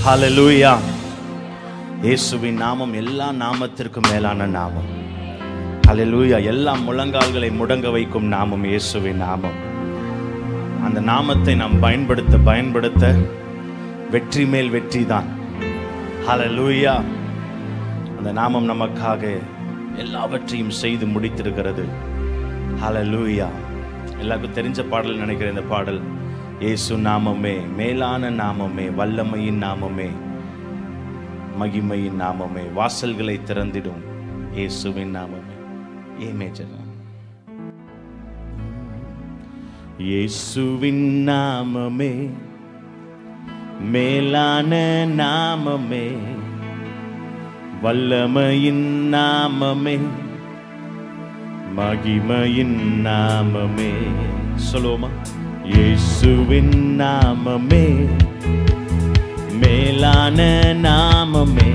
ஹalleluya இயேசுவின் நாமம் எல்லா நாமத்திற்கும் மேலான நாமம் ஹalleluya எல்லா முழங்கால்களை முடங்க வைக்கும் நாமம் இயேசுவின் நாமம் அந்த நாமத்தை நாம் பயன்படுத்த பயன்படுத்த வெற்றி மேல் வெற்றி தான் ஹalleluya அந்த நாமம் நமக்காக எல்லாவற்றையும் செய்து முடித்திருக்கிறது ஹalleluya எல்லாருக்கும் தெரிஞ்ச பாடல் நினைக்கிறேன் இந்த பாடல் இயேசு நாமமே மேலான நாமமே வல்லமையின் நாமமே மகிமையின் நாமமே வாசல்களை திறந்திடும் இயேசுவின் நாமமே ஏ மேஜர் இயேசுவின் நாமமே மேலான நாமமே வல்லமையின் நாமமே மகிமையின் நாமமே சொல்லுவோமா இயேசுவின் நாமமே மேலான நாமமே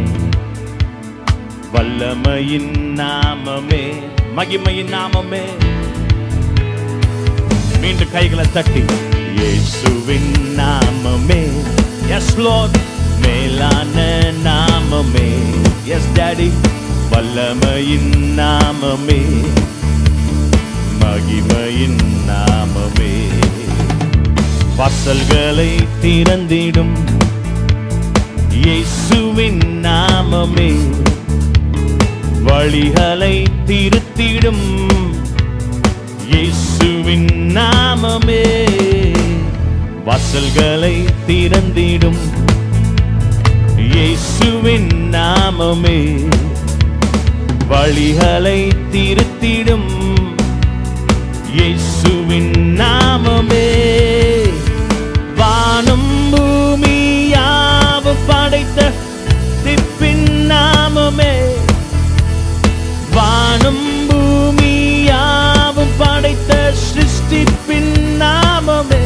வல்லமையின் நாமமே மகிமையின் நாமமே மீண்டும் கைகளை தட்டி இயேசுவின் நாமமே எஸ் லோட் மேலான நாமமே எஸ் டாடி வல்லமையின் நாமமே மகிமையின் நாமமே வாசல்களை திறந்திடும் இயேசுவின் நாமமே வழிகளை திருத்திடும் இயேசுவின் நாமமே வாசல்களை திறந்திடும் இயேசுவின் நாமமே வழிகளை திருத்திடும் இயேசுவின் நாமமே வானம் பூமி யாவும் படைத்த திப்பின் நாமமே வானம் பூமி யாவும் படைத்த சிருஷ்டிப்பின் நாமமே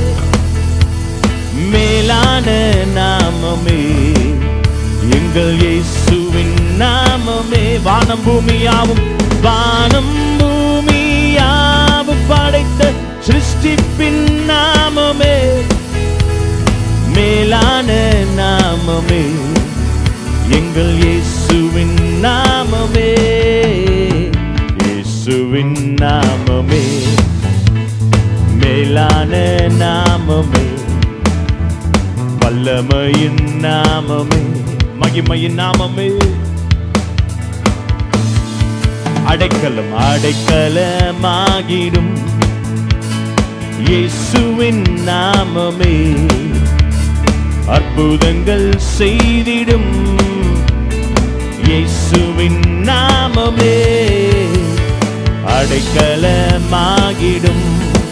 மேலான நாமமே எங்கள் இயேசுவின் நாமமே வானம் பூமி யாவும் வானம் பூமி யாவும் படைத்த சிருஷ்டிப்பின் நாமமே மேலான நாமமே எங்கள் இயேசுவின் நாமமே இயேசுவின் நாமமே மேலான நாமமே வல்லமையின் நாமமே மகிமையின் நாமமே அடைக்கலம் அடைக்கலமாகிடும் இயேசுவின் நாமமே அற்புதங்கள் செய்திடும் இயேசுவின் நாமமே அடைக்கலமாகிடும்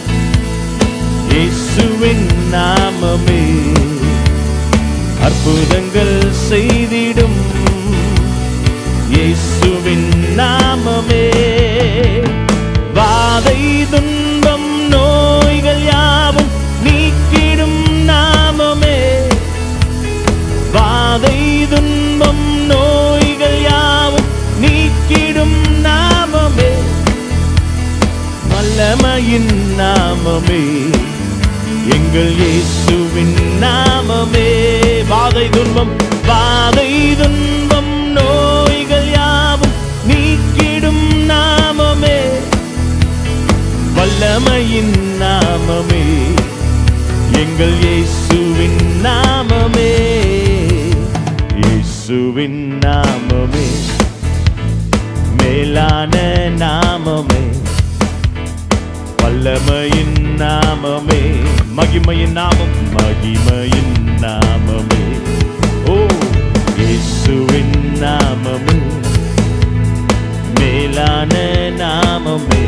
இயேசுவின் நாமமே அற்புதங்கள் செய்திடும் இயேசுவின் நாமமே வாதை துன்பம் நோய்கள் யாவும் நீக்கிடும் நாமமே வாதை துன்பம் நோய்கள் யாவும் நீக்கிடும் நாமமே வல்லமையின் நாமமே எங்கள் இயேசுவின் நாமமே வாதை துன்பம் வாதை துன்பம் நோய்கள் யாவும் நீக்கிடும் நாமமே வல்லமையின் நாமமே எங்கள் இயேசுவின் நாமமே இயேசுவின் நாமமே மேலான நாமமே வல்லமையின் நாமமே மகிமையின் நாமம் மகிமையின் நாமமே ஓ இயேசுவின் நாமமே மேலான நாமமே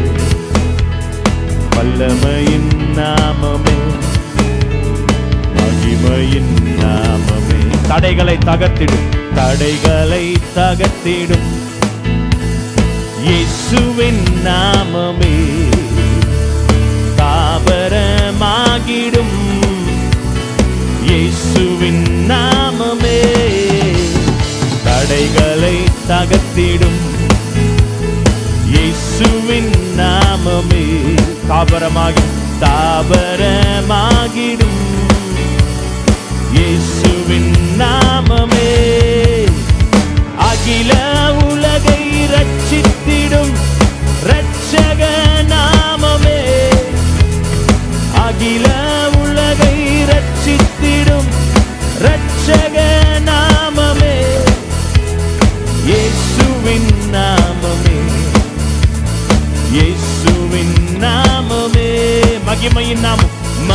வல்லமையின் நாமமே மகிமையின் நாமமே தடைகளை தகர்த்திடும் தடைகளை தகர்த்திடும் இயேசுவின் நாமமே தாபரமாகிடும் இயேசுவின் நாமமே தடைகளை தகர்த்திடும் இயேசுவின் நாமமே தாபரமாகி தாபரமாகிடும் இயேசுவின் நாமமே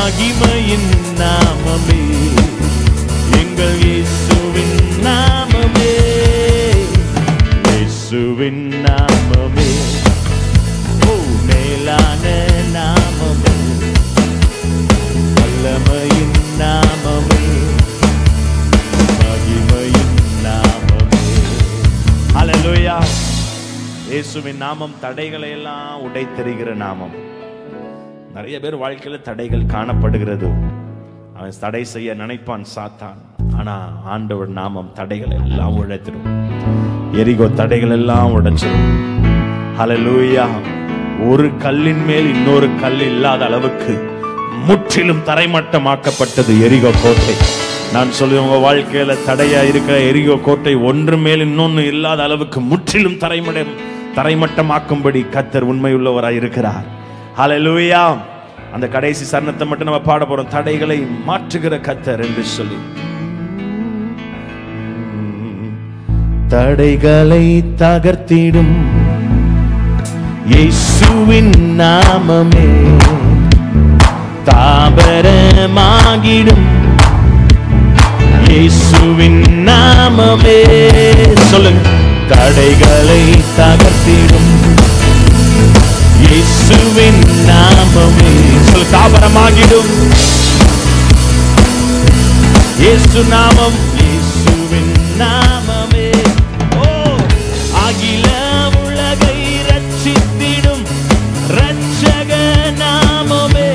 மகிமையின் நாமமே எங்கள் இயேசுவின் நாமமே இயேசுவின் நாமமே ஓ மேலான நாமமே வல்லமையின் நாமமே மகிமையின் நாமமே ஹalleluya இயேசுவின் நாமம் தடைகளை எல்லாம் உடைத்தெறிகிற நாமம் நிறைய பேர் வாழ்க்கையில தடைகள் காணப்படுகிறது அவன் தடை செய்ய நினைப்பான் சாத்தான் ஆனா ஆண்டவர் நாமம் தடைகள் எல்லாம் உழைத்திடும் எரிகோ தடைகள் எல்லாம் உடைச்சிடும் ஹalleluya ஒரு கல்லின் மேல் இன்னொரு கல் இல்லாத அளவுக்கு முற்றிலும் தரைமட்டமாக்கப்பட்டது எரிகோ கோட்டை நான் சொல்லி உங்க வாழ்க்கையில தடையா இருக்கிற எரிகோ கோட்டை ஒன்று மேல் இன்னொன்னு இல்லாத அளவுக்கு முற்றிலும் தரைமடம் தரைமட்டமாக்கும்படி கத்தர் உண்மையுள்ளவராய் இருக்கிறார் ஹalleluya அந்த கடைசி சரணத்தை மட்டும் நம்ம பாட போறோம் தடைகளை மாற்றுகிற கத்தர் என்று சொல்லி தடைகளை தகர்த்திடும் இயேசுவின் நாமமே தாபரமாகிடும் இயேசுவின் நாமமே சொல்லுங்க தடைகளை தகர்த்திடும் இயேசுவின் நாமமே சொல் தாபரமாகிடும் இயேசு நாமம் இயேசுவின் நாமமே ஓ அகில உலகை ரட்சித்திடும் ரட்சக நாமமே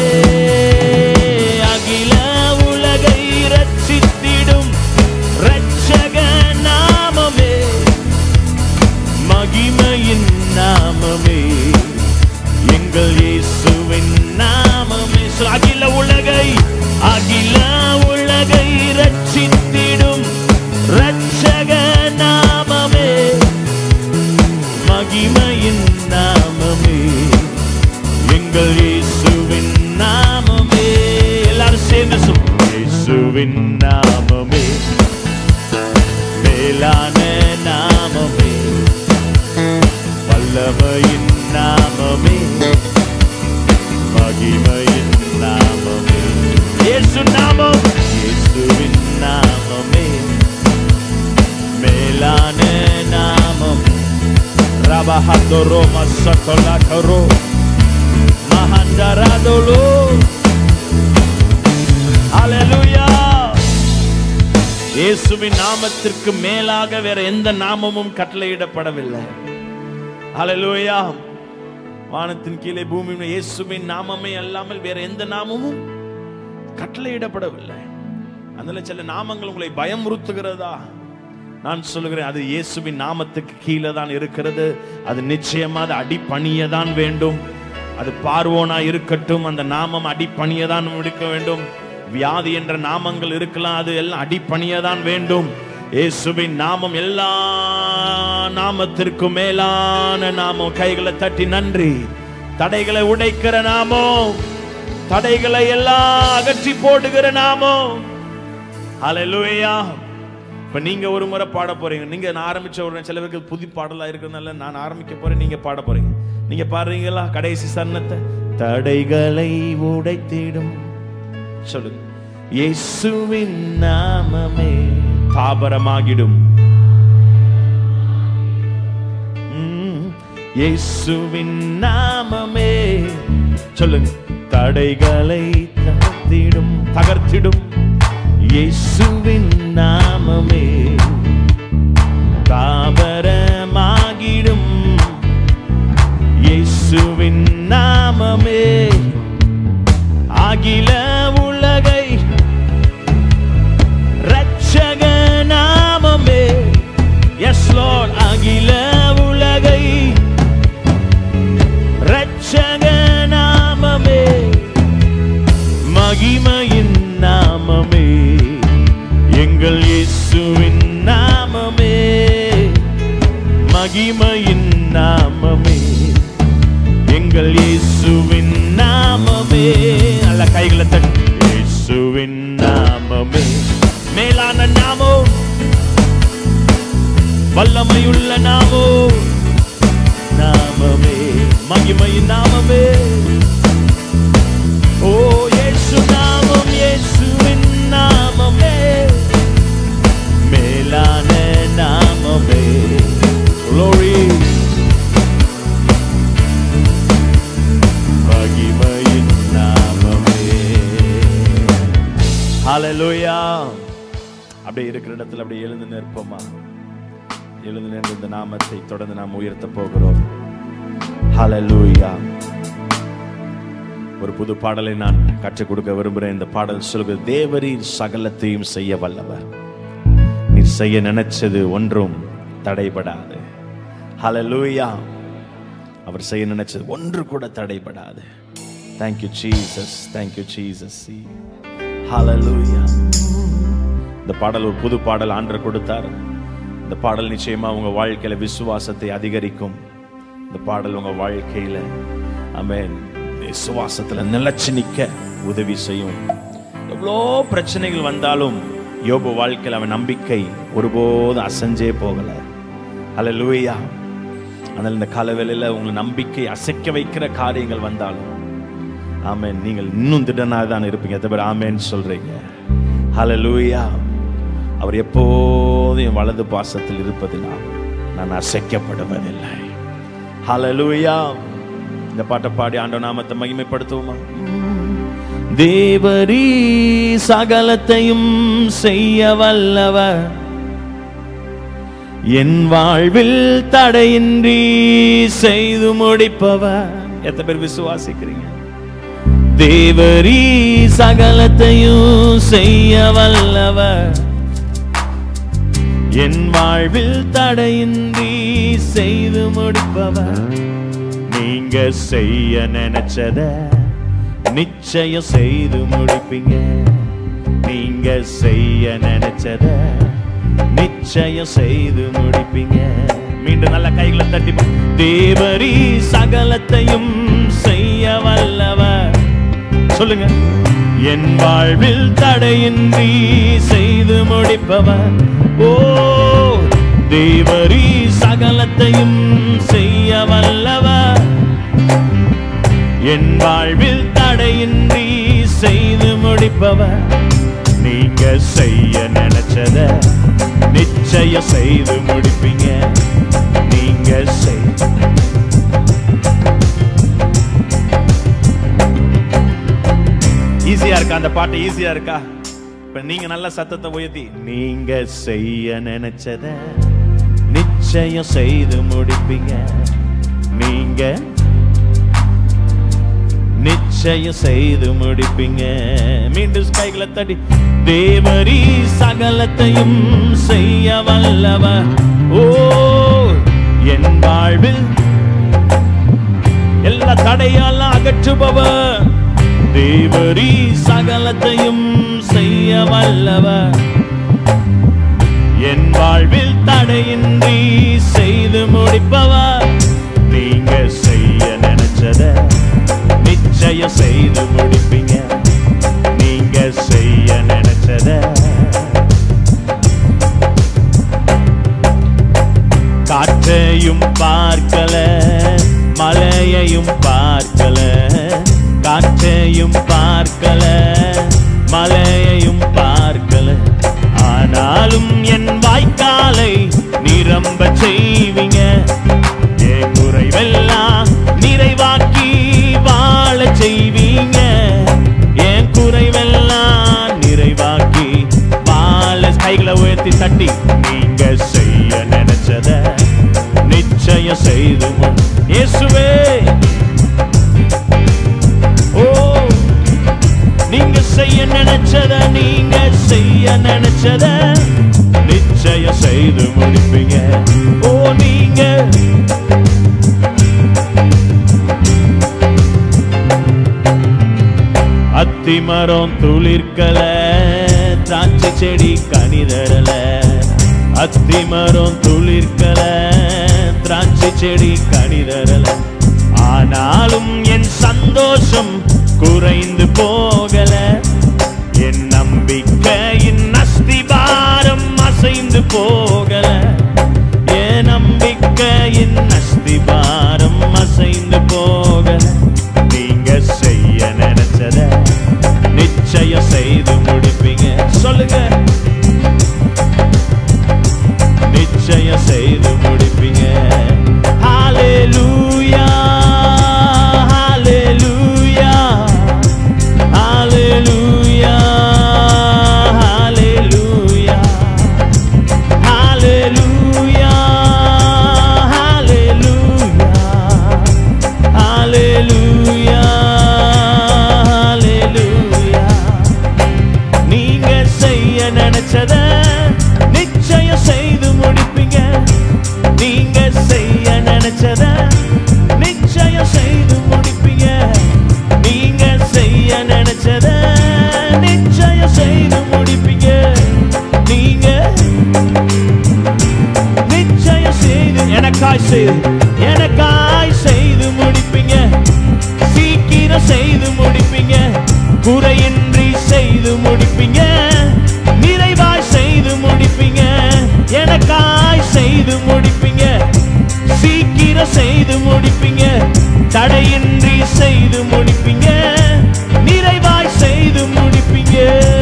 அகில உலகை ரட்சித்திடும் ரட்சக நாமமே மகிமையின் நாமமே எங்கள் இயேசுவின் நாமமே சொல், அகில உலகை அகில உலகை ரட்சித்திடும் ரட்சக நாமமே மகிமையின் நாமமே எங்கள் இயேசுவின் நாமமே எல்லாரும் சேர்ந்து சொல் இயேசுவின் நாமமே மேலான நாமமே வல்லமையின் நாமமே மகிமையின் நாமமே இயேசு நாமம் இயேசுவின் நாமமே மேலான நாமம் ரபஹதோரோ மசகலகரோ மஹந்தரதோலோ ஹalleluya இயேசுவின் நாமத்திற்கு மேலாக வேற எந்த நாமமும் கட்டளையிடப்படவில்லை ஹalleluya வானத்தின் கீழே பூமியின் இயேசுவின் நாமமே அல்லாமல் வேற எந்த நாமமும் கட்டளையிடப்படவில்லை அதனால சில நாமங்கள் உங்களை பயமுறுத்துகிறதா நான் சொல்லுகிறேன் அது இயேசுவின் நாமத்துக்கு கீழே தான் இருக்கிறது அது நிச்சயமா அது அடிப்பணிய தான் வேண்டும் அது பார்வோனா இருக்கட்டும் அந்த நாமம் அடிப்பணிய தான் இருக்க வேண்டும் வியாதி என்ற நாமங்கள் இருக்கலாம் அது எல்லாம் அடிப்பணிய தான் வேண்டும் இயேசுவின் நாமம் எல்லா நாமத்திற்கும் மேலான நாமம் கைகளை தட்டி நன்றி தடைகளை உடைக்கிற நாமம் தடைகளை எல்லாம் அகற்றி போடுகிற நாமம் ஹalleluya இப்ப நீங்க ஒரு முறை பாட போறீங்க நீங்க நான் ஆரம்பிச்ச உடனே சில பேருக்கு புது பாடலா இருக்கிறதுனால நான் ஆரம்பிக்க போறேன் நீங்க பாட போறீங்க நீங்க பாடுறீங்களா கடைசி சரணத்தை தடைகளை உடைத்திடும் சொல்லுங்க இயேசுவின் நாமமே தாபரமாகிடும் ம், இயேசுவின் நாமமே சொல்லுங்க தடைகளை தகர்த்திடும் தகர்த்திடும் இயேசுவின் நாமமே தாபரமாகிடும் இயேசுவின் நாமமே அகில உலகை ரட்சக நாமமே எஸ் லார்ட் அகில உலகை ரட்சக நாமமே மகிமையின் நாமமே எங்கள் இயேசுவின் நாமமே மகிமையின் நாமமே எங்கள் இயேசுவின் நாமமே நல்ல கைகளை தட்டி இயேசுவின் நாமமே மேலான நாமோ வல்லமையுள்ள நாமோ நாமமே மகிமையின் நாமமே ஓ இயேசு இயேசு நாமம் இயேசுவின் நாமமே மேலான நாமமே Glory மகிமையின் நாமமே ஹalleluya அப்படியே இருக்கிற இடத்துல அப்படியே எழுந்து நிற்போமா எழுந்து நின்று இந்த நாமத்தை தொடர்ந்து நாம் உயர்த்த போகிறோம் ஹalleluya ஒரு புது பாடலை நான் கற்றுக் கொடுக்க விரும்புகிறேன் இந்த பாடல் சொல்கிறது தேவரீர் சகலத்தையும் செய்ய வல்லவர் நீர் செய்ய நினைச்சது ஒன்றும் தடைபடாது ஹalleluya அவர் செய்ய நினைச்சது ஒன்று கூட தடைபடாது thank you Jesus thank you Jesus hallelujah இந்த பாடல் ஒரு புது பாடல் ஆண்டர் கொடுத்தார் இந்த பாடல் நிச்சயமா உங்க வாழ்க்கையில விசுவாசத்தை அதிகரிக்கும் இந்த பாடல் உங்க வாழ்க்கையில ஆமென் விசுவாசத்துல நிலைச்சு நிக்க உதவி செய்யும் எவ்வளோ பிரச்சனைகள் வந்தாலும் யோபு வாழ்க்கையில் அவன் நம்பிக்கை ஒருபோதும் அசஞ்சே போகல அல்லேலூயா ஆனால் இந்த காலவேளையில் உங்கள் நம்பிக்கை அசைக்க வைக்கிற காரியங்கள் வந்தாலும் ஆமென் நீங்கள் இன்னும் திடனாக தான் இருப்பீங்க எத்தனை பேர் ஆமேன்னு சொல்றீங்க ஹalleluya அவர் எப்போதும் என் வலது பாசத்தில் இருப்பதினால் நான் அசைக்கப்படுவதில்லை ஹalleluya இந்த பாட்டை பாடி ஆண்டவர் நாமத்தை மகிமைப்படுத்துவோமா தேவரீ சகலத்தையும் செய்ய வல்லவர் என் வாழ்வில் தடையின்றி செய்து முடிப்பவர் எத்தனை பேர் விசுவாசிக்கிறீங்க தேவரீ சகலத்தையும் செய்ய வல்லவர் என் வாழ்வில் தடையின்றி செய்து முடிப்பவர் நீங்க செய்ய நினைச்சத நிச்சயம் செய்து முடிப்பீங்க நீங்க செய்ய நினைச்சத நிச்சயம் செய்து முடிப்பீங்க மீண்டும் நல்ல கைகளை தட்டி பா- தேவரீ சகலத்தையும் செய்ய வல்லவர் சொல்லுங்க என் வாழ்வில் தடையின்றி செய்து முடிப்பவர் ஓ தேவரீ சகலத்தையும் செய்ய வல்லவர் என் வாழ்வில் தடையின்றி செய்து முடிப்பவர் நீங்க செய்ய நினைச்சத நிச்சயம் செய்து முடிப்பீங்க நீங்க செய் ஈஸியா இருக்கா அந்த பாட்டு ஈஸியா இருக்கா இப்ப நீங்க நல்ல சத்தத்தை உயர்த்தி நீங்க செய்ய நினைச்சத நிச்சயம் செய்து முடிப்பீங்க நீங்க நிச்சயம் செய்து முடிப்பீங்க மீண்டும் கைகளை தட்டி தேவரி சகலத்தையும் செய்ய வல்லவர் ஓ என் வாழ்வில் எல்லா தடையெல்லாம் அகற்றுபவர் தேவரி சகலத்தையும் செய்ய வல்லவர் என் வாழ்வில் தடையின்றி செய்து முடிப்பவர் நீங்க செய்ய நினைச்சத நிச்சயம் செய்து முடிப்பீங்க நீங்க செய்ய நினைச்சத காற்றையும் பார்க்கல மலையையும் பார்க்கல காற்றையும் பார்க்கல மலையையும் பார்க்கல ஆனாலும் என் வாய்க்காலை நிரம்ப செய்வீங்க என் குறைவெல்லாம் நிறைவாக்கி வாழ செய்வீங்க என் குறைவெல்லாம் நிறைவாக்கி வாழ கைகளை உயர்த்தி தட்டி நீங்க செய்ய நினைச்சத நிச்சயம் செய்து முன் இயேசுவே ஓ நீங்க செய்ய நினைச்சத நீங்க செய்ய நினைச்சத நிச்சயம் செய்து முடிப்பீங்க ஓ நீங்க அத்திமரம் துளிர்க்கல திராட்சை செடி கனிதரல அத்திமரம் துளிர்க்கல திராட்சை செடி கனிதரல ஆனாலும் என் சந்தோஷம் குறைந்து போகல என் நம்பிக்கையின் அஸ்திபாரம் அசைந்து போகல என் நம்பிக்கையின் அஸ்திபாரம் அசைந்து போகல நீங்க செய்ய நினைச்சத செய்து எனக்காய் செய்து முடிப்பீங்க சீக்கிரம் செய்து முடிப்பீங்க குறையின்றி செய்து முடிப்பீங்க நிறைவாய் செய்து முடிப்பீங்க எனக்காய் செய்து முடிப்பீங்க சீக்கிரம் செய்து முடிப்பீங்க தடையின்றி செய்து முடிப்பீங்க நிறைவாய் செய்து முடிப்பீங்க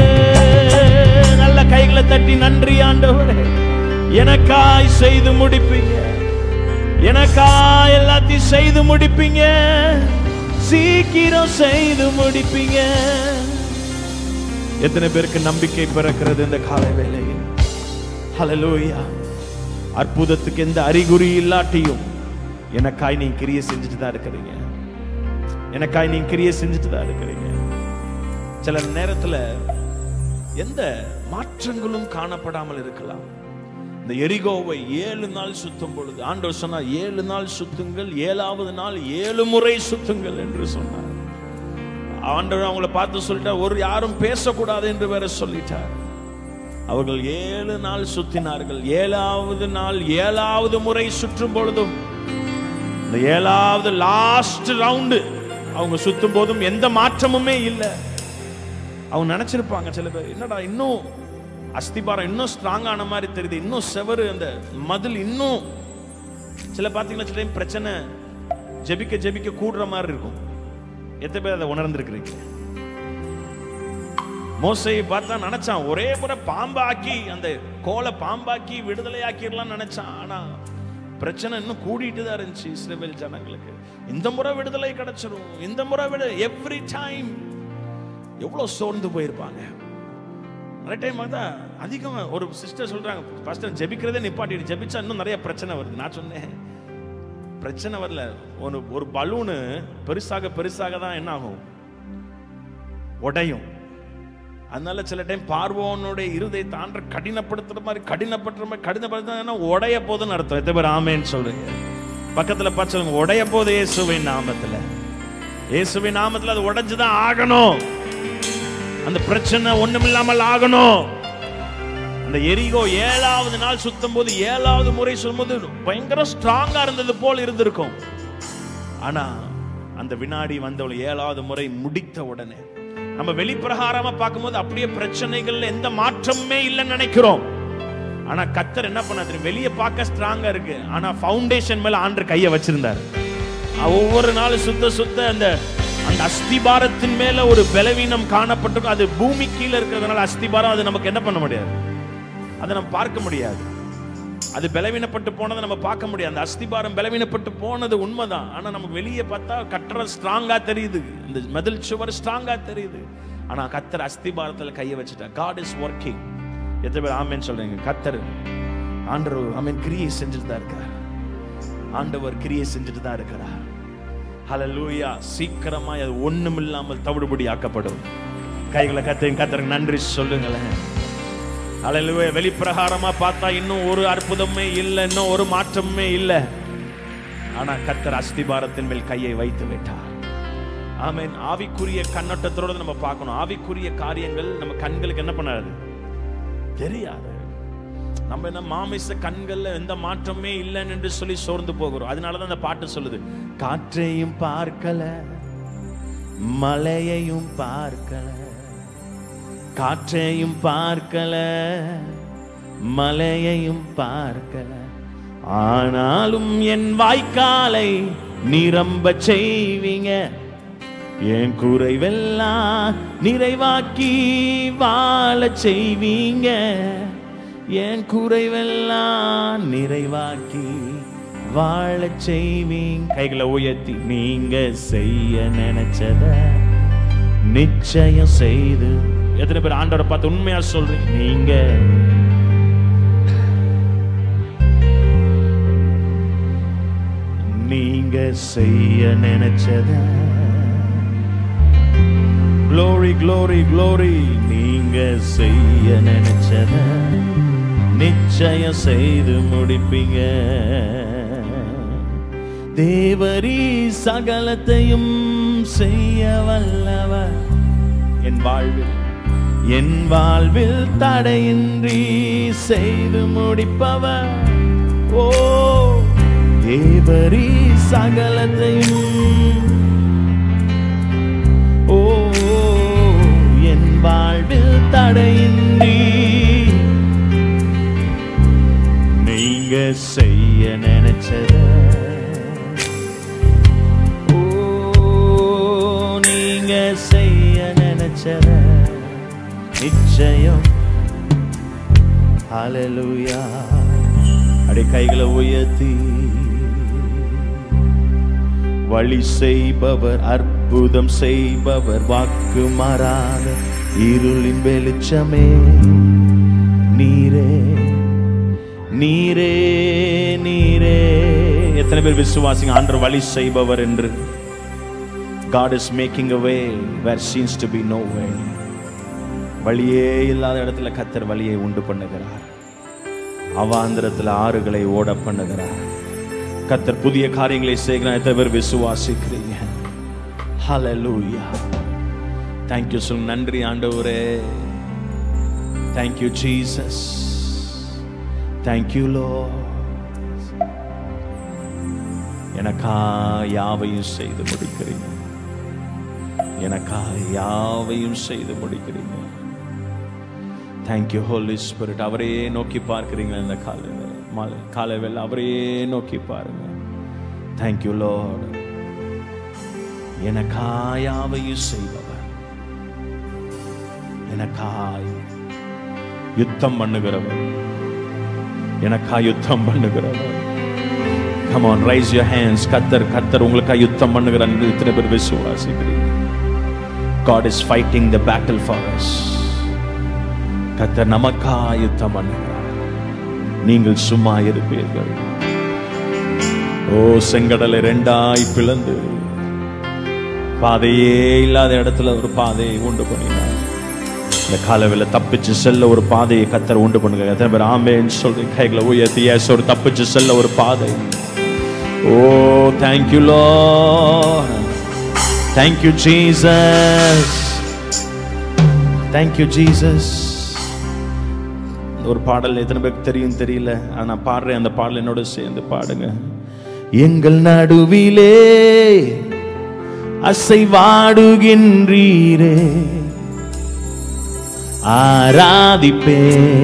நல்ல கைகளை தட்டி நன்றி ஆண்டவரே எனக்காய் செய்து முடிப்பீங்க எனக்காய் எல்லாத்தையும் செய்து முடிப்பீங்க சீக்கிரம் செய்து முடிப்பீங்க எத்தனை பேருக்கு நம்பிக்கை பிறக்கிறது இந்த காலை வேளையில் ஹalleluya அற்புதத்துக்கு எந்த அறிகுறி இல்லாட்டியும் எனக்காய் நீங்க கிரியை செஞ்சுட்டு தான் இருக்கிறீங்க எனக்காய் நீங்க கிரியை செஞ்சுட்டு தான் இருக்கிறீங்க சில நேரத்துல எந்த மாற்றங்களும் காணப்படாமல் இருக்கலாம் இந்த எரிகோவை ஏழு நாள் சுத்தும் பொழுது ஆண்டவர் சொன்னார் ஏழு நாள் சுத்துங்கள் ஏழாவது நாள் ஏழு முறை சுத்துங்கள் என்று சொன்னார் ஆண்டவர் அவங்கள பார்த்து சொல்லிட்டார் ஒரு யாரும் பேசக்கூடாது என்று வேற சொல்லிட்டார் அவர்கள் ஏழு நாள் சுத்தினார்கள் ஏழாவது நாள் ஏழாவது முறை சுற்றும் பொழுதும் இந்த ஏழாவது லாஸ்ட் ரவுண்டு அவங்க சுத்தும் போதும் எந்த மாற்றமுமே இல்லை அவங்க நினைச்சிருப்பாங்க சில பேர் என்னடா இன்னும் அஸ்திபாரம் இன்னும் ஸ்ட்ராங் ஆன மாதிரி தெரியுது இன்னும் செவரு அந்த மதில் இன்னும் சில பார்த்தீங்கன்னா சில time பிரச்சனை ஜெபிக்க ஜெபிக்க கூடுற மாதிரி இருக்கும் எத்தனை பேர் அதை உணர்ந்திருக்கிறீங்க மோசையை பார்த்தா நினைச்சான் ஒரே முறை பாம்பாக்கி அந்த கோலை பாம்பாக்கி விடுதலை ஆக்கிடலாம் நினைச்சான் ஆனா பிரச்சனை இன்னும் கூடிட்டு தான் இருந்துச்சு இஸ்ரேல் ஜனங்களுக்கு இந்த முறை விடுதலை கிடைச்சிரும் இந்த முறை விட எவ்ரி டைம் எவ்வளவு சோர்ந்து போயிருப்பாங்க நிறைய டைம் பார்த்தா அதிகமா ஒரு சிஸ்டர் சொல்றாங்க ஃபர்ஸ்ட் ஜெபிக்கிறதே நிப்பாட்டிடு ஜெபிச்சா இன்னும் நிறைய பிரச்சனை வருது நான் சொன்னேன் பிரச்சனை வரல ஒரு ஒரு பலூனு பெருசாக பெருசாக தான் என்ன ஆகும் உடையும் அதனால சில டைம் பார்வோனுடைய இருதை தாண்ட கடினப்படுத்துற மாதிரி கடினப்படுத்துற மாதிரி கடினப்படுத்த உடைய போதுன்னு அர்த்தம் எத்தனை பேர் ஆமேன்னு சொல்றீங்க பக்கத்துல பார்த்து சொல்லுங்க உடைய போது இயேசுவின் நாமத்துல இயேசுவின் நாமத்துல அது உடைஞ்சுதான் ஆகணும் அந்த பிரச்சனை ஒண்ணுமில்லாமல் ஆகணும் அந்த எரிகோ ஏழாவது நாள் சுத்தும் போது ஏழாவது முறை சொல்லும்போது பயங்கர ஸ்ட்ராங்கா இருந்தது போல் இருந்திருக்கும் ஆனா அந்த வினாடி வந்தவள் ஏழாவது முறை முடித்த உடனே நம்ம வெளிப்பிரகாரமா பார்க்கும்போது அப்படியே பிரச்சனைகள்ல எந்த மாற்றமுமே இல்லைன்னு நினைக்கிறோம் ஆனா கத்தர் என்ன பண்ணாரு வெளியே பார்க்க ஸ்ட்ராங்கா இருக்கு ஆனா ஃபவுண்டேஷன் மேல ஆண்டு கையை வச்சிருந்தாரு அஹ் ஒவ்வொரு நாளும் சுத்த சுத்த அந்த அந்த அஸ்திபாரத்தின் மேல ஒரு பலவீனம் காணப்பட்டிருக்கும் அது பூமி கீழே இருக்கிறதுனால அஸ்திபாரம் அது நமக்கு என்ன பண்ண முடியாது அதை நம்ம பார்க்க முடியாது அது பலவீனப்பட்டு போனதை நம்ம பார்க்க முடியாது அந்த அஸ்திபாரம் பலவீனப்பட்டு போனது உண்மைதான் ஆனா நம்ம வெளியே பார்த்தா கட்டுற ஸ்ட்ராங்கா தெரியுது இந்த மதில் சுவர் ஸ்ட்ராங்கா தெரியுது ஆனா கத்தர் அஸ்திபாரத்துல கையை வச்சுட்டா காட் இஸ் ஒர்க்கிங் எத்தனை பேர் ஆமேன்னு சொல்றீங்க கத்தர் ஆண்டவர் ஆமேன் கிரியை செஞ்சுட்டு தான் இருக்கார் ஆண்டவர் கிரியை செஞ்சுட்டு தான் இருக்கிறார் ஹalleluya சீக்கிரமா அது ஒண்ணுமில்லாமல் தவிடுபடி ஆக்கப்படும் கைகளை கத்தையும் கத்தருக்கு நன்றி சொல்லுங்களேன் ஹalleluya வெளிப்பிரகாரமா பார்த்தா இன்னும் ஒரு அற்புதமே இல்லை இன்னும் ஒரு மாற்றமே இல்லை ஆனா கத்தர் அஸ்திபாரத்தின் மேல் கையை வைத்து விட்டார் ஆமென் ஆவிக்குரிய கண்ணோட்டத்தோட நம்ம பார்க்கணும் ஆவிக்குரிய காரியங்கள் நம்ம கண்களுக்கு என்ன பண்ணாது தெரியாது நம்ம என்ன மாமிச கண்கள்ல எந்த மாற்றமே இல்லைன்னு என்று சொல்லி சோர்ந்து போகிறோம் அதனாலதான் அந்த பாட்டு சொல்லுது காற்றையும் பார்க்கல மலையையும் பார்க்கல காற்றையும் பார்க்கல மலையையும் பார்க்கல ஆனாலும் என் வாய்க்காலை நிரம்ப செய்வீங்க என் குறைவெல்லாம் நிறைவாக்கி வாழ செய்வீங்க என் குறைவெல்லாம் நிறைவாக்கி வாழ செய்வீங்க கைகளை உயர்த்தி நீங்க செய்ய நினைச்சத நிச்சயம் செய்து எத்தனை பேர் ஆண்டவரை பார்த்து உண்மையா சொல்றீங்க நீங்க நீங்க செய்ய நினைச்சத glory glory glory நீங்க செய்ய நினைச்சத நிச்சயம் செய்து முடிப்பீங்க தேவரி சகலத்தையும் செய்ய வல்லவர் என் வாழ்வில் என் வாழ்வில் தடையின்றி செய்து முடிப்பவர் ஓ தேவரி சகலத்தையும் ஓ என் வாழ்வில் தடையின்றி நீங்க செய்ய நினைச்சத ஓ நீங்க செய்ய நினைச்சத நிச்சயம் ஹalleluya அடி கைகளை உயர்த்தி வழி செய்பவர் அற்புதம் செய்பவர் வாக்கு மாறாத இருளின் வெளிச்சமே நீரே நீரே நீரே எத்தனை பேர் விசுவாசிங்க ஆண்டவர் வழி செய்பவர் என்று God is making a way where seems to be no way வழியே இல்லாத இடத்துல கத்தர் வழியை உண்டு பண்ணுகிறார் அவாந்திரத்தில் ஆறுகளை ஓட பண்ணுகிறார் கத்தர் புதிய காரியங்களை செய்கிறார் எத்தனை பேர் விசுவாசிக்கிறீங்க ஹalleluya thank you சொல்லுங்க நன்றி ஆண்டவரே thank you jesus thank you lord எனக்கா யாவையும் செய்து முடிக்கிறீங்க எனக்கா யாவையும் செய்து முடிக்கிறீங்க தேங்க்யூ ஹோலி ஸ்பிரிட் அவரையே நோக்கி பார்க்கிறீங்க இந்த காலை மாலை காலை வேளை அவரையே நோக்கி பாருங்க தேங்க்யூ லார்ட் எனக்காய் யாவையும் செய்பவர் எனக்காய் யுத்தம் பண்ணுகிறவர் எனக்காய் யுத்தம் பண்ணுகிறவர் Come on, raise your hands. கத்தர் கத்தர் உங்களுக்காக யுத்தம் பண்ணுகிறார் என்று இத்தனை பேர் விசுவாசிக்கிறீங்க God is fighting the battle for us. கத்தர் நமக்காக யுத்தம் பண்ணுகிறார் நீங்கள் சும்மா இருப்பீர்கள் ஓ செங்கடலை ரெண்டாய் பிளந்து பாதையே இல்லாத இடத்துல ஒரு பாதையை உண்டு பண்ணினார் இந்த காலவில் தப்பிச்சு செல்ல ஒரு பாதையை கத்தர் உண்டு பண்ணுங்க எத்தனை பேர் ஆமேன்னு சொல்லி கைகளை உயர்த்தி yes, ஒரு தப்பிச்சு செல்ல ஒரு பாதை ஓ தேங்க்யூ லோ தேங்க்யூ ஜீசஸ் தேங்க்யூ ஜீசஸ் ஒரு பாடல் எத்தனை பேருக்கு தெரியும் தெரியல ஆனா நான் பாடுறேன் அந்த பாடல் என்னோட சேர்ந்து பாடுங்க எங்கள் நடுவிலே அசைவாடுகின்றீரே ஆராதிப்பே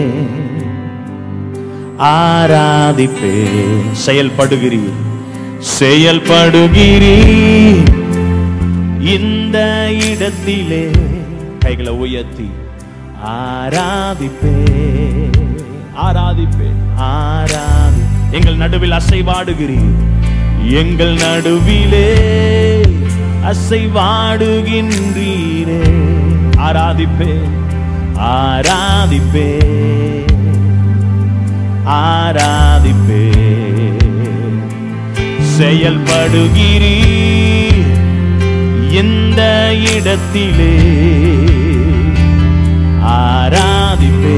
ஆராதிப்பே செயல்படுகிறீர் செயல்படுகிறீர் இந்த இடத்திலே கைகளை உயர்த்தி ஆராதிப்பே ஆராதிப்பே ஆராதி எங்கள் நடுவில் அசைவாடுகிறீர் எங்கள் நடுவிலே அசைவாடுகின்றீரே ஆராதிப்பே ஆராதிப்பே ஆராதிப்பே செயல்படுகிறீர் இந்த இடத்திலே ஆராதிப்பே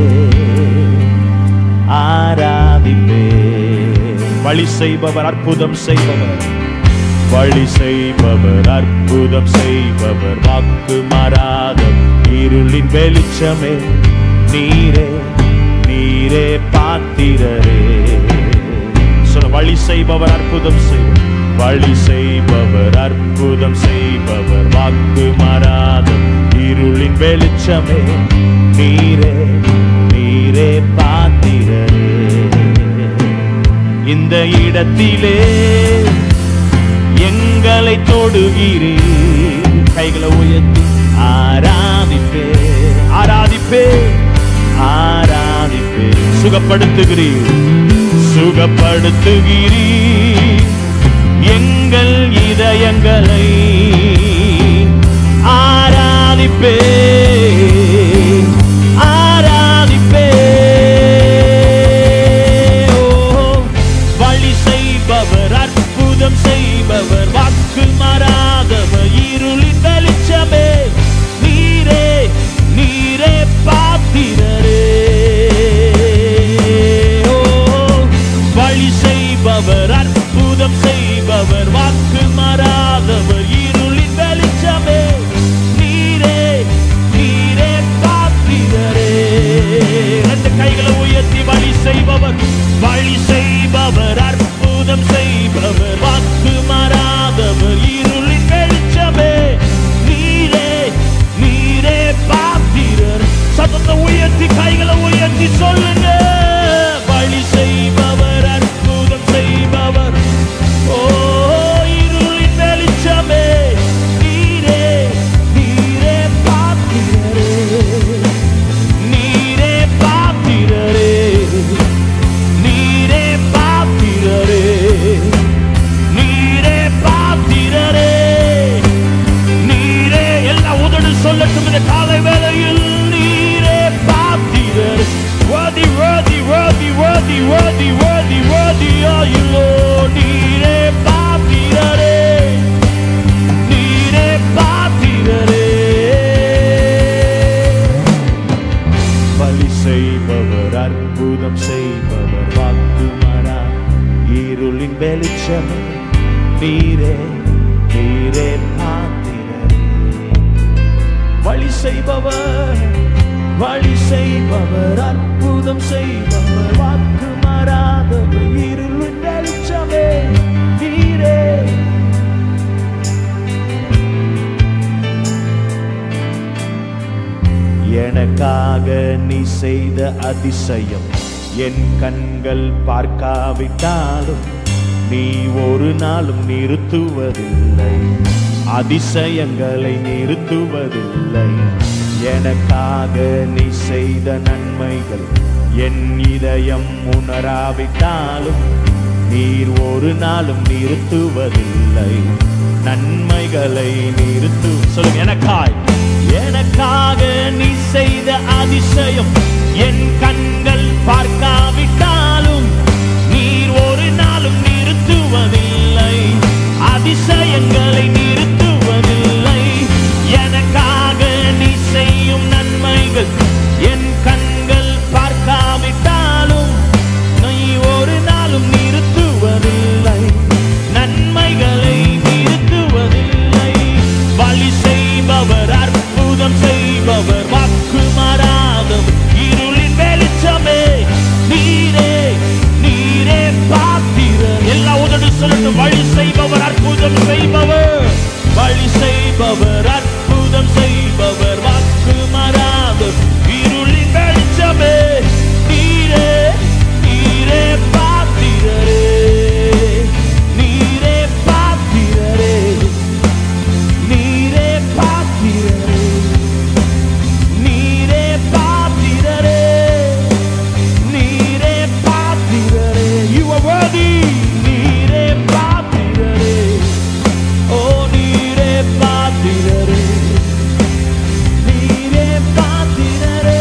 ஆராதிப்பே வழி செய்பவர் அற்புதம் செய்பவர் வழி செய்பவர் அற்புதம் செய்பவர் வாக்கு மாறாத இருளின் வெளிச்சமே நீரே நீரே பாத்திரரே சொல்ல வழி செய்பவர் அற்புதம் செய்பவர் வழி செய்பவர் அற்புதம் செய்பவர் வாக்கு மாறாத இருளின் வெளிச்சமே நீரே நீரே பாத்திரரே இந்த இடத்திலே எங்களை தொடுகிறீர் கைகளை உயர்த்தி ஆராதிப்பே ஆராதிப்பே ஆராதிப்பே சுகப்படுத்துகிறீர் சுகப்படுத்துகிறீர் எங்கள் இதயங்களை ஆராதிப்பே ஆராதிப்பே ஓ, வழி செய்பவர் அற்புதம் செய்பவர் வாக்கு மாறாதவர் இருளின் வெளிச்சமே நீரே நீரே பாத்திரரே ஓ, வழி செய்பவர் அற்புதம் செய்பவர் வாக்கு மாறாதவர் இருளின் வெளிச்சமே நீரே நீரே பாத்திரரே ரெண்டு கைகளை உயர்த்தி வழி செய்பவர் வழி செய்பவர் அற்புதம் அற்புதம் செய்பவர் வாக்கு மாறாதவர் இருளின் வெளிச்சமே நீரே நீரே பாத்திரர் சத்தத்தை உயர்த்தி கைகளை உயர்த்தி சொல்லுங்க வழி செய்பவர் அற்புதம் செய்பவர் ஓ இருளின் வெளிச்சமே நீரே நீரே பாத்திரரே நீரே பாத்திரரே நீரே பாத்திரரே நீரே பாத்திரரே நீரே எல்லா உதடு சொல்லட்டும் இந்த காலை வேளையில் நீரே பாத்திரர் worthy worthy worthy worthy worthy worthy worthy are you Lord நீரே பாத்திரரே நீரே பாத்திரரே பலி செய்பவர் அற்புதம் செய்பவர் வாக்கு மாறா இருளின் வெளிச்சமே நீரே நீரே பாத்திரரே வழி செய்பவர் வழி செய்பவர் அற்புதம் செய்பவர் வாக்கு மாறாதவர் இருளின் வெளிச்சமே நீரே எனக்காக நீ செய்த அதிசயம் என் கண்கள் பார்க்காவிட்டாலும் நீ ஒரு நாளும் நிறுத்துவதில்லை அதிசயங்களை நிறுத்துவதில்லை எனக்காக நீ செய்த நன்மைகள் என் இதயம் உணராவிட்டாலும் நீர் ஒரு நாளும் நிறுத்துவதில்லை நன்மைகளை நிறுத்து சொல்லுங்க எனக்காய் எனக்காக நீ செய்த அதிசயம் என் கண்கள் பார்க்காவிட்டாலும் நீர் ஒரு நாளும் நிறுத்துவதில்லை அதிசயங்களை நிறுத்துவதில்லை எனக்காக நீ செய்யும் நன்மைகள் என் கண்கள் பார்க்காவிட்டாலும் நீ ஒரு நாளும் நிறுத்துவதில்லை நன்மைகளை நிறுத்துவதில்லை வழி செய்பவர் அற்புதம் செய்பவர் வாக்கு மாறாதவர் இருளின் வெளிச்சமே நீரே நீரே பாத்திரர் எல்லா உதடு சொல்லட்டும் வழி செய்பவர் அற்புதம் செய்பவர் வழி செய்பவர் அற்புதம் செய்பவர் வாக்கு மாறாதவர் இருளின் வெளிச்சமே நீரே நீரே பாத்திரரே நீரே பாத்திரரே நீரே பாத்திரரே நீரே பாத்திரரே நீரே பாத்திரரே you are worthy நீரே பாத்திரரே ஓ நீரே பாத்திரரே நீரே பாத்திரரே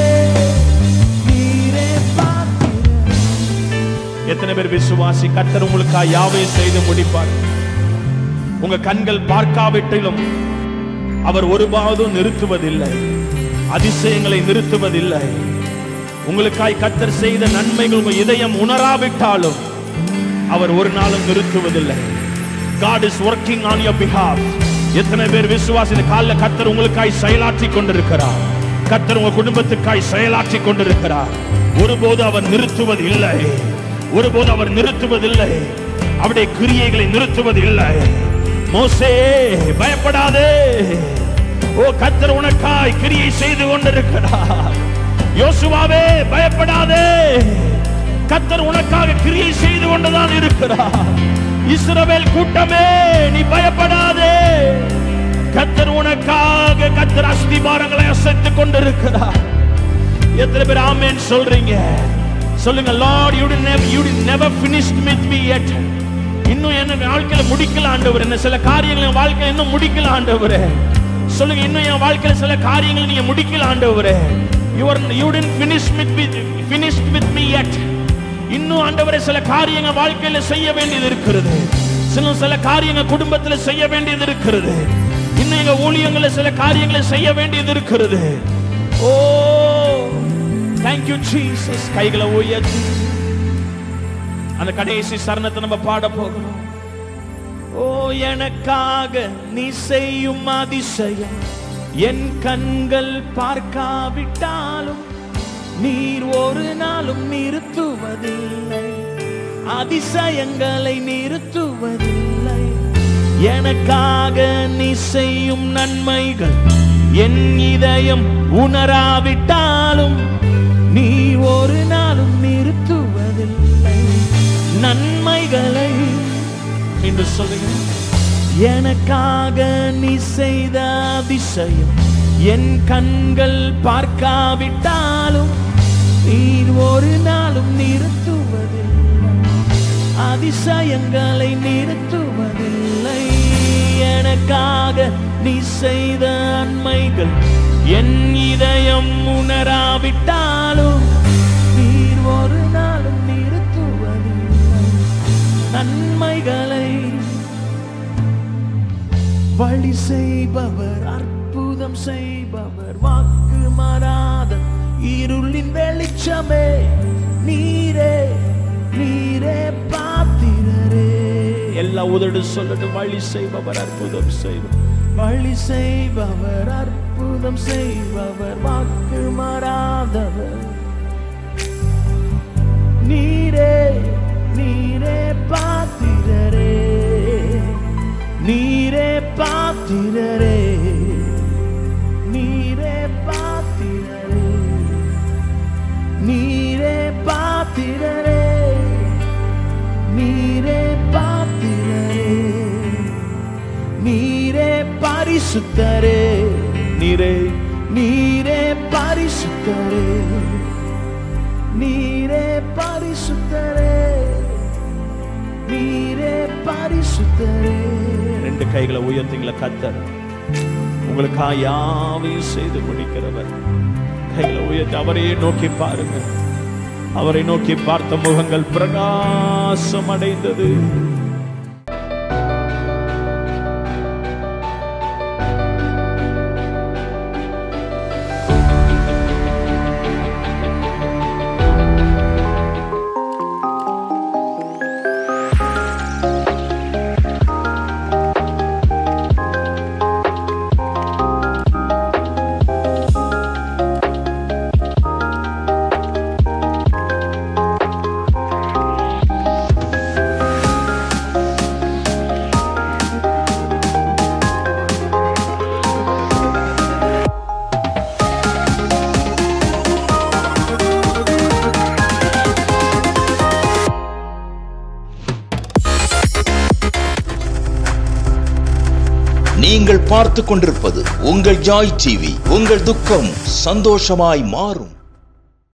நீரே பாத்திரரே எத்தனை பேர் விசுவாசி கர்த்தர் உங்களுக்காக யாவை செய்து முடிப்பார் உங்க கண்கள் பார்க்காவிட்டிலும் அவர் ஒருபாவதும் நிறுத்துவதில்லை அதிசயங்களை நிறுத்துவதில்லை உங்களுக்காய் கத்தர் செய்த நன்மைகள் உங்க இதயம் உணராவிட்டாலும் அவர் ஒரு நாளும் நிறுத்துவதில்லை God is working on your behalf எத்தனை பேர் விசுவாசி இந்த காலில் கத்தர் உங்களுக்காய் செயலாற்றி கொண்டிருக்கிறார் கத்தர் உங்க குடும்பத்துக்காய் செயலாற்றி கொண்டிருக்கிறார் ஒருபோது அவர் நிறுத்துவது இல்லை ஒருபோது அவர் நிறுத்துவதில்லை அவருடைய கிரியைகளை நிறுத்துவதில்லை மோசே பயப்படாதே ஓ கத்தர் உனக்காய் கிரியை செய்து கொண்டிருக்கிறார் யோசுவாவே பயப்படாதே கத்தர் உனக்காக கிரியை செய்து கொண்டுதான் இருக்கிறார் இஸ்ரவேல் கூட்டமே நீ பயப்படாதே கத்தர் உனக்காக கத்தர் அஸ்திபாரங்களை அசைத்துக் கொண்டிருக்கிறார் எத்தனை பேர் ஆமென் சொல்றீங்க சொல்லுங்க Lord you did you did never finished with me yet இன்னும் என்ன வாழ்க்கையில முடிக்கல ஆண்டவர் என்ன சில காரியங்களை என் வாழ்க்கையில இன்னும் முடிக்கல ஆண்டவரே சொல்லுங்க இன்னும் என் வாழ்க்கையில சில காரியங்களை நீங்க முடிக்கல ஆண்டவரே you are you did finish with finished with me yet இன்னும் ஆண்டவரே சில காரியங்கள் வாழ்க்கையில செய்ய வேண்டியது இருக்கிறது சில சில காரியங்கள் குடும்பத்துல செய்ய வேண்டியது இருக்கிறது இன்னும் எங்க ஊழியங்கள சில காரியங்களை செய்ய வேண்டியது இருக்கிறது ஓ தேங்க்யூ ஜீசஸ் கைகளை உயர்த்தி அந்த கடைசி சரணத்தை நம்ம பாட போகிறோம் ஓ எனக்காக நீ செய்யும் அதிசயம் என் கண்கள் பார்க்காவிட்டாலும் நீர் ஒரு நாளும் நிறுத்துவதில்லை அதிசயங்களை நிறுத்துவதில்லை எனக்காக நீ செய்யும் நன்மைகள் என் இதயம் உணராவிட்டாலும் நீ ஒரு நாளும் நிறுத்துவதில்லை நன்மைகளை என்று சொல்லுங்க எனக்காக நீ செய்த அதிசயம் என் கண்கள் பார்க்காவிட்டாலும் நீர் ஒரு நாளும் நிறுத்துவதில்லை அதிசயங்களை நிறுத்துவதில்லை எனக்காக நீ செய்த நன்மைகள் என் இதயம் உணராவிட்டாலும் நீர் ஒரு நாளும் நிறுத்துவதில்லை நன்மைகளை வழி செய்பவர் அற்புதம் செய்பவர் வாக்கு மாறாத இருளின் வெளிச்சமே நீரே நீரே பாத்திரரே எல்லா உதடு சொல்லட்டும் வழி செய்பவர் அற்புதம் செய்பவர் வழி செய்பவர் அற்புதம் செய்பவர் வாக்கு மாறாதவர் நீரே நீரே பாத்திரரே நீரே பாத்திரரே நீரே பாத்திரரே நீரே பாத்திரரே நீரே பாத்திரரே நீரே பரிசுத்தரே நீரே நீரே பரிசுத்தரே நீரே பரிசுத்தரே நீரே பரிசுத்தரே ரெண்டு கைகளை உயர்த்திங்கள கத்தர் உங்களுக்கா யாவையும் செய்து முடிக்கிறவர் கைகளை உயர்த்தி அவரையே நோக்கி பாருங்க அவரை நோக்கி பார்த்த முகங்கள் பிரகாசம் அடைந்தது நீங்கள் பார்த்து கொண்டிருப்பது உங்கள் ஜாய் டிவி உங்கள் துக்கம் சந்தோஷமாய் மாறும்